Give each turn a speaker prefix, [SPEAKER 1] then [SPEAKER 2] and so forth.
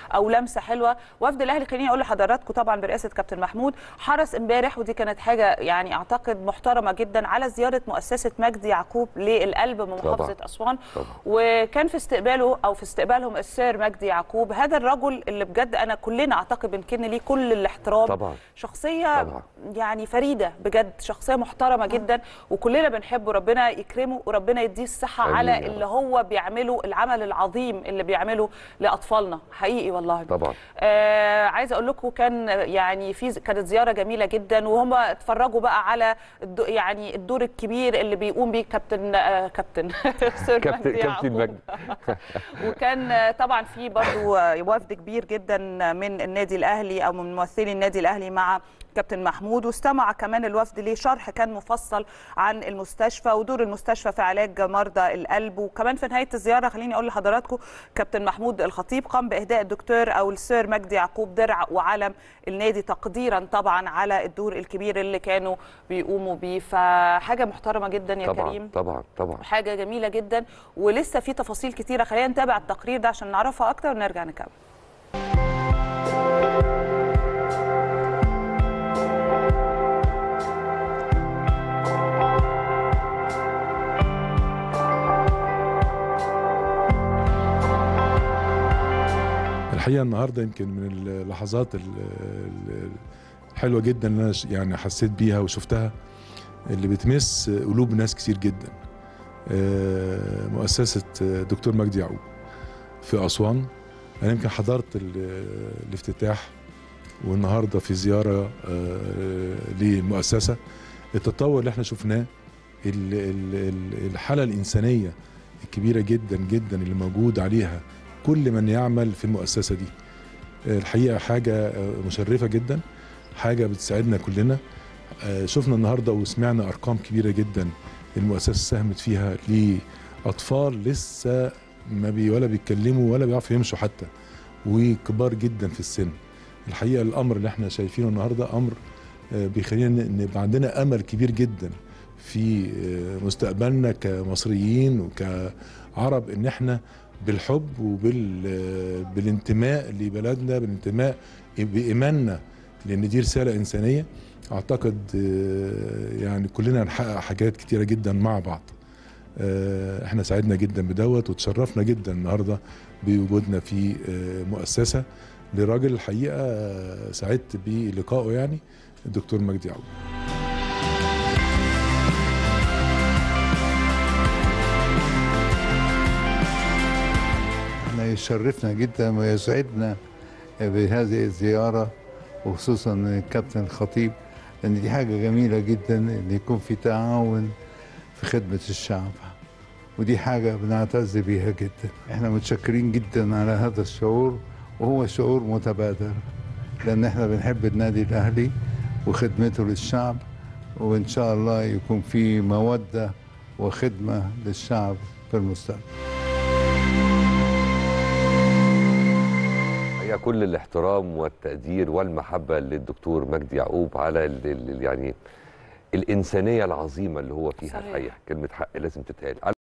[SPEAKER 1] او لمسه حلوه وفد الاهلي خليني اقول لحضراتكم طبعا برئاسه كابتن محمود حرص امبارح ودي كانت حاجه يعني اعتقد محترمه جدا على زياره مؤسسه مجدي يعقوب للقلب من محافظه
[SPEAKER 2] طبعاً.
[SPEAKER 1] اسوان
[SPEAKER 2] طبعاً.
[SPEAKER 1] وكان في استقباله او في استقبالهم السير مجدي يعقوب هذا الرجل اللي بجد انا كلنا اعتقد بنكن ليه كل الاحترام
[SPEAKER 2] طبعاً.
[SPEAKER 1] شخصيه
[SPEAKER 2] طبعاً.
[SPEAKER 1] يعني فريده بجد شخصيه محترمه جدا وكلنا بنحبه ربنا يكرمه وربنا يديه الصحه
[SPEAKER 2] آمين
[SPEAKER 1] على
[SPEAKER 2] يا رب.
[SPEAKER 1] اللي هو بيعمله العمل العظيم اللي بيعمله لاطفالنا حقيقي والله
[SPEAKER 2] طبعا
[SPEAKER 1] آه عايزه اقول لكم كان يعني في كانت زياره جميله جدا وهم اتفرجوا بقى على الدو يعني الدور الكبير اللي بيقوم بيه كابتن آه كابتن سير
[SPEAKER 2] كابتن
[SPEAKER 1] مجدي
[SPEAKER 2] كابتن
[SPEAKER 1] يعقوب.
[SPEAKER 2] مجدي
[SPEAKER 1] وكان آه، طبعا في برضو آه، وفد كبير جدا من النادي الاهلي او من ممثلي النادي الاهلي مع كابتن محمود واستمع كمان الوفد لشرح كان مفصل عن المستشفى ودور المستشفى في علاج مرضى القلب وكمان في نهايه الزياره خليني اقول لحضراتكم كابتن محمود الخطيب قام باهداء الدكتور او السير مجدي يعقوب درع وعلم النادي تقديرا طبعا على الدور الكبير اللي كانوا بيقوموا بيه فحاجه محترمه جدا يا
[SPEAKER 2] طبعا
[SPEAKER 1] كريم
[SPEAKER 2] طبعا طبعا
[SPEAKER 1] حاجه جميله جدا ولسه في تفاصيل كتيره خلينا نتابع التقرير ده عشان نعرفها اكتر ونرجع نكمل
[SPEAKER 3] الحقيقه النهارده يمكن من اللحظات ال- ال- الحلوه جدا اللي انا ش- يعني حسيت بيها وشفتها اللي بتمس قلوب ناس كتير جدا آه، مؤسسه دكتور مجدي يعقوب في اسوان انا يمكن حضرت ال- الافتتاح والنهارده في زياره آه، للمؤسسه التطور اللي احنا شفناه ال- ال- ال- الحاله الانسانيه الكبيره جدا جدا اللي موجود عليها كل من يعمل في المؤسسه دي الحقيقه حاجه مشرفه جدا حاجه بتساعدنا كلنا آه، شفنا النهارده وسمعنا ارقام كبيره جدا المؤسسه ساهمت فيها لاطفال لسه ما بي ولا بيتكلموا ولا بيعرفوا يمشوا حتى وكبار جدا في السن الحقيقه الامر اللي احنا شايفينه النهارده امر آه، بيخلينا ن- نبقى عندنا امل كبير جدا في آه، مستقبلنا كمصريين وكعرب ان احنا بالحب وبالانتماء لبلدنا بالانتماء بايماننا لان دي رساله انسانيه اعتقد آه، يعني كلنا هنحقق حاجات كتيره جدا مع بعض آه، احنا سعدنا جدا بدوت وتشرفنا جدا النهارده بوجودنا في آه، مؤسسه لراجل الحقيقه آه، سعدت بلقائه يعني الدكتور مجدي يعقوب
[SPEAKER 4] احنا يشرفنا جدا ويسعدنا بهذه الزيارة وخصوصا الكابتن الخطيب لأن دي حاجة جميلة جدا إن يكون في تعاون في خدمة الشعب ودي حاجة بنعتز بيها جدا احنا متشكرين جدا على هذا الشعور وهو شعور متبادل لأن احنا بنحب النادي الأهلي وخدمته للشعب وإن شاء الله يكون في مودة وخدمة للشعب في المستقبل
[SPEAKER 2] هي كل الاحترام والتقدير والمحبه للدكتور مجدي يعقوب على ال ال يعني الانسانيه العظيمه اللي هو فيها
[SPEAKER 1] صحيح.
[SPEAKER 2] الحقيقه كلمه حق لازم تتقال